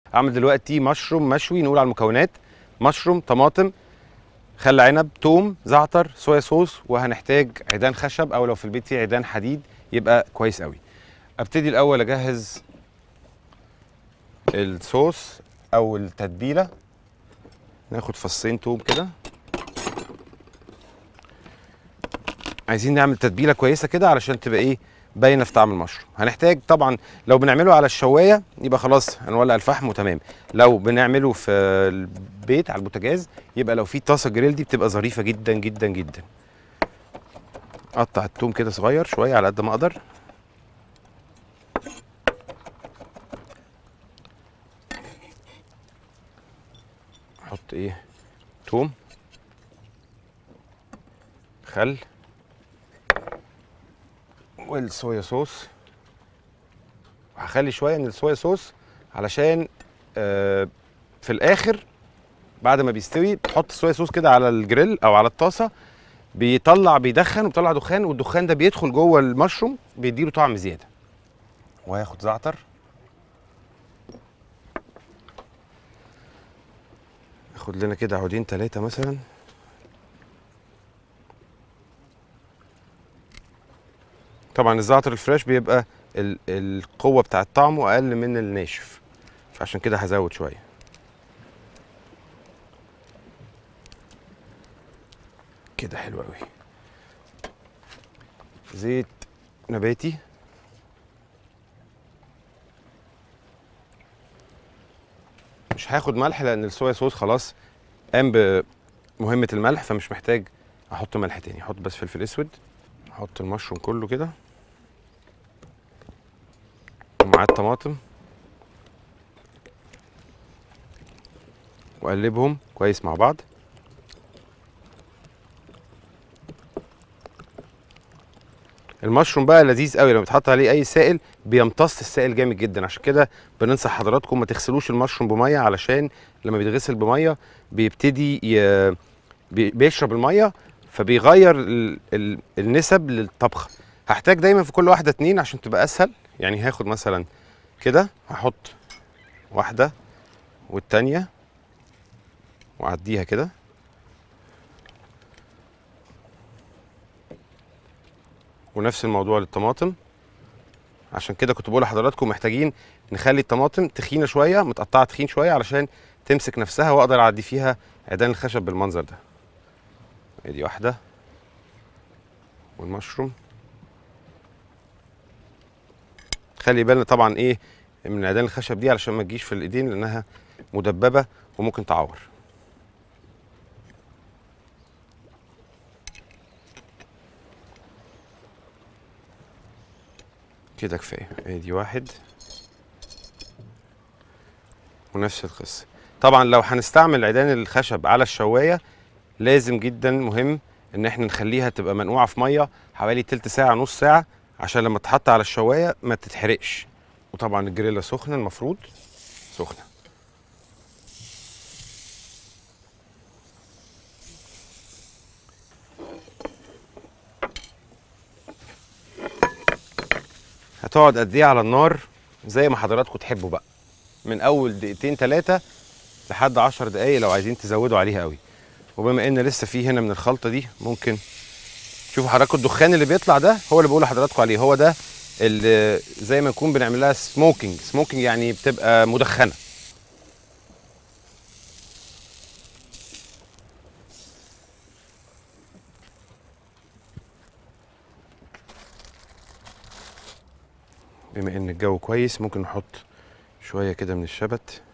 اعمل دلوقتي مشروم مشوي نقول على المكونات مشروم طماطم خل عنب توم زعتر صويا صوص وهنحتاج عيدان خشب او لو في البيت فيه عيدان حديد يبقى كويس قوي ابتدي الاول اجهز الصوص او التتبيله ناخد فصين توم كده عايزين نعمل تتبيله كويسه كده علشان تبقى ايه باينه في طعم المشروم هنحتاج طبعا لو بنعمله على الشوايه يبقى خلاص هنولع الفحم وتمام لو بنعمله في البيت على البوتاجاز يبقى لو في طاسه جريل دي بتبقى ظريفه جدا جدا جدا اقطع التوم كده صغير شويه على قد ما اقدر احط ايه توم خل والصويا صوص وهخلي شويه من الصويا صوص علشان آه في الاخر بعد ما بيستوي بحط الصويا صوص كده على الجريل او على الطاسه بيطلع بيدخن وبيطلع دخان والدخان ده بيدخل جوه المشروم بيديله طعم زياده وهاخد زعتر اخد لنا كده عودين ثلاثه مثلا طبعا الزعتر الفريش بيبقى ال- القوه بتاعت طعمه اقل من الناشف فعشان كده هزود شويه كده حلو قوي زيت نباتي مش هاخد ملح لان الصويا صوص خلاص قام بمهمه الملح فمش محتاج احط ملح تاني احط بس فلفل اسود احط المشروم كله كده ومعاه الطماطم واقلبهم كويس مع بعض المشروم بقى لذيذ قوي لما بيتحط عليه اي سائل بيمتص السائل جامد جدا عشان كده بننصح حضراتكم ما تغسلوش المشروم بميه علشان لما بيتغسل بميه بيبتدي ي... بي- بيشرب الميه فبيغير ال... ال... النسب للطبخه هحتاج دايما في كل واحده اتنين عشان تبقى اسهل يعني هاخد مثلا كده هحط واحده والتانيه واعديها كده ونفس الموضوع للطماطم عشان كده كنت بقول لحضراتكم محتاجين نخلي الطماطم تخينه شويه متقطعه تخين شويه علشان تمسك نفسها واقدر اعدي فيها عيدان الخشب بالمنظر ده ادي واحده والمشروم خلي بالنا طبعا ايه من عيدان الخشب دي علشان ما تجيش في الايدين لانها مدببه وممكن تعور كده كفايه ادي واحد ونفس القصه طبعا لو هنستعمل عيدان الخشب على الشوايه لازم جدا مهم ان احنا نخليها تبقى منقوعه في ميه حوالي تلت ساعه نص ساعه عشان لما تتحط على الشوايه ما تتحرقش وطبعا الجريلا سخنه المفروض سخنه هتقعد قد ايه على النار زي ما حضراتكم تحبوا بقى من اول دقيقتين ثلاثه لحد 10 دقايق لو عايزين تزودوا عليها قوي وبما ان لسه في هنا من الخلطه دي ممكن شوفوا حضراتكم الدخان اللي بيطلع ده هو اللي بقول لحضراتكم عليه هو ده اللي زي ما نكون بنعمل لها سموكينج سموكينج يعني بتبقى مدخنه بما ان الجو كويس ممكن نحط شويه كده من الشبت